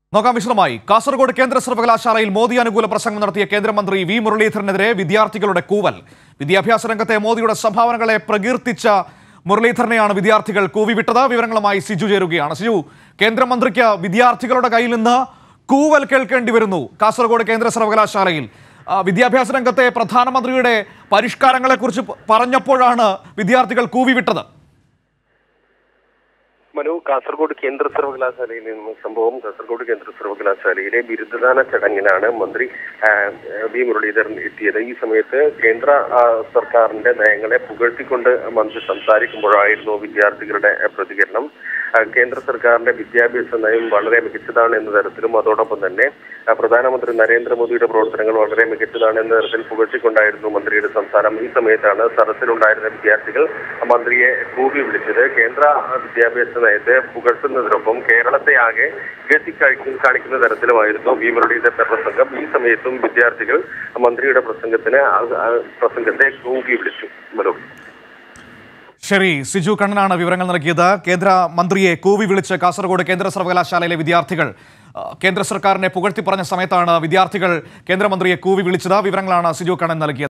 നോക്കാം വിശദമായി കാസർഗോഡ് കേന്ദ്ര സർവകലാശാലയിൽ മോദി അനുകൂല പ്രസംഗം നടത്തിയ കേന്ദ്രമന്ത്രി വി മുരളീധരനെതിരെ വിദ്യാർത്ഥികളുടെ കൂവൽ വിദ്യാഭ്യാസ രംഗത്തെ മോദിയുടെ സംഭാവനകളെ പ്രകീർത്തിച്ച മുരളീധരനെയാണ് വിദ്യാർത്ഥികൾ കൂവിവിട്ടത് വിവരങ്ങളുമായി സിജു ചേരുകയാണ് സിജു കേന്ദ്രമന്ത്രിക്ക് വിദ്യാർത്ഥികളുടെ കയ്യിൽ നിന്ന് കൂവൽ കേൾക്കേണ്ടി വരുന്നു കാസർഗോഡ് കേന്ദ്ര സർവകലാശാലയിൽ ആ, വിദ്യാഭ്യാസ രംഗത്തെ പ്രധാനമന്ത്രിയുടെ പരിഷ്കാരങ്ങളെക്കുറിച്ച് പ- പറഞ്ഞപ്പോഴാണ് വിദ്യാർത്ഥികൾ കൂവിവിട്ടത് മനു കാസർഗോഡ് കേന്ദ്ര സർവകലാശാലയിൽ നിന്നും സംഭവം കാസർഗോഡ് കേന്ദ്ര സർവകലാശാലയിലെ ബിരുദദാന ചടങ്ങിലാണ് മന്ത്രി ആ, വി മുരളീധരൻ എത്തിയത് ഈ സമയത്ത് കേന്ദ്ര ആ, സർക്കാരിന്റെ നയങ്ങളെ പുകഴ്ത്തിക്കൊണ്ട് മന്ത്രി സംസാരിക്കുമ്പോഴായിരുന്നു വിദ്യാർത്ഥികളുടെ ആ, പ്രതികരണം ആ, കേന്ദ്ര സർക്കാരിന്റെ വിദ്യാഭ്യാസ നയം വളരെ മികച്ചതാണ് എന്ന തരത്തിലും അതോടൊപ്പം തന്നെ ആ, പ്രധാനമന്ത്രി നരേന്ദ്രമോദിയുടെ പ്രവർത്തനങ്ങൾ വളരെ മികച്ചതാണ് എന്ന തരത്തിൽ പുകഴ്ത്തിക്കൊണ്ടായിരുന്നു മന്ത്രിയുടെ സംസാരം ഈ സമയത്താണ് സദസ്സിലുണ്ടായിരുന്ന വിദ്യാർത്ഥികൾ മന്ത്രിയെ കൂവി വിളിച്ചത് കേന്ദ്ര വിദ്യാഭ്യാസ നയത്തെ പുകഴ്ത്തുന്നതിനൊപ്പം കേരളത്തെ ആകെ ഉയർത്തി കാണിക്കുന്ന തരത്തിലുമായിരുന്നു വി മുരളീധരന്റെ പ്രസംഗം ഈ സമയത്തും വിദ്യാർത്ഥികൾ മന്ത്രിയുടെ പ്രസംഗത്തിന് ആ- ആ പ്രസംഗത്തെ കൂവി വിളിച്ചു മനു ശരി സിജു കണ്ണനാണ് വിവരങ്ങൾ നൽകിയത് കേന്ദ്ര മന്ത്രിയെ കൂവി വിളിച്ച് കാസർഗോഡ് കേന്ദ്ര സർവകലാശാലയിലെ വിദ്യാർത്ഥികൾ ആ, കേന്ദ്ര സർക്കാരിനെ പുകഴ്ത്തി പറഞ്ഞ സമയത്താണ് വിദ്യാർത്ഥികൾ കേന്ദ്രമന്ത്രിയെ കൂവി വിളിച്ചത് വിവരങ്ങളാണ് സിജു കണ്ണൻ നൽകിയത്